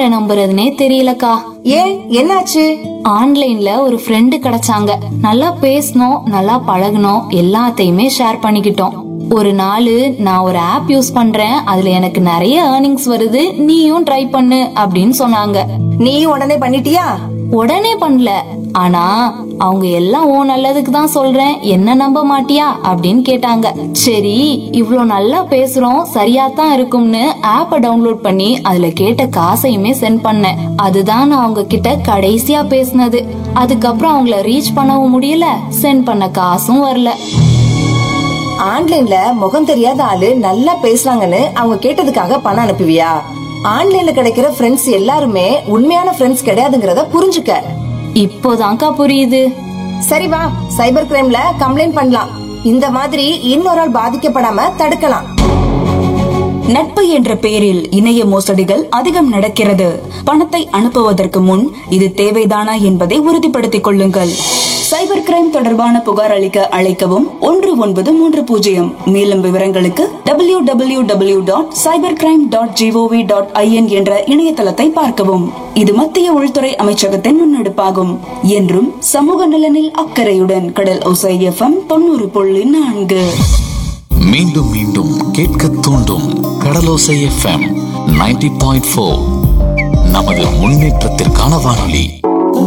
நம்புறதுனே தெரியலக்கா ஏன் என்னாச்சு ஆன்லைன்ல ஒரு ஃப்ரெண்டு கிடைச்சாங்க நல்லா பேசணும் நல்லா பழகணும் எல்லாத்தையுமே ஷேர் பண்ணிக்கிட்டோம் ஒரு நாள் நான் ஒரு ஆப் யூஸ் பண்றேன் அதுல எனக்கு நிறைய ஏர்னிங்ஸ் வருது நீயும் ட்ரை பண்ணு அப்படின்னு சொன்னாங்க நீயும் உடனே பண்ணிட்டியா உடனே பண்ணல ஆனா அவங்க எல்லாம் ஓ நல்லதுக்கு தான் சொல்றேன் என்ன நம்ப மாட்டியா அப்படின்னு கேட்டாங்க சரி இவ்ளோ நல்லா பேசுறோம் சரியா தான் இருக்கும்னு ஆப்பை டவுன்லோட் பண்ணி அதுல கேட்ட காசையுமே சென்ட் பண்ணேன் அதுதான் நான் அவங்க கிட்ட கடைசியா பேசினது அதுக்கப்புறம் அவங்கள ரீச் பண்ணவும் முடியல சென்ட் பண்ண காசும் வரல ஆன்லைன்ல முகம் தெரியாத ஆளு நல்லா பேசுறாங்கன்னு அவங்க கேட்டதுக்காக பணம் அனுப்புவியா ஆன்லைன்ல கிடைக்கிற ஃப்ரெண்ட்ஸ் எல்லாருமே உண்மையான ஃப்ரெண்ட்ஸ் கிடையாதுங்கறத புரிஞ்சுக்க இப்போதான்க்கா புரியுது சரி வா சைபர் கிரைம்ல கம்ப்ளைண்ட் பண்ணலாம் இந்த மாதிரி இன்னொரு ஆள் பாதிக்கப்படாம தடுக்கலாம் நட்பு என்ற பெயரில் இணைய மோசடிகள் அதிகம் நடக்கிறது பணத்தை அனுப்புவதற்கு முன் இது தேவைதானா என்பதை உறுதிப்படுத்திக் கொள்ளுங்கள் சைபர் கிரைம் தொடர்பான புகார் அளிக்க அழைக்கவும் ஒன்று ஒன்பது மூன்று பூஜ்ஜியம் மேலும் விவரங்களுக்கு W W W dot cyber crime dot GOV dot IN என்ற இணையதளத்தை பார்க்கவும் இது மத்திய உள்துறை அமைச்சகத்தின் முன்னெடுப்பாகும் என்றும் சமூக நலனில் அக்கறையுடன் கடல் ஒசை எஃப்எம் தொண்ணூறு புள்ளி நான்கு மீண்டும் மீண்டும் கேட்க தூண்டும் Kadalosai FM ninety point four நமது முன்னேற்றத்திற்கான வானொலி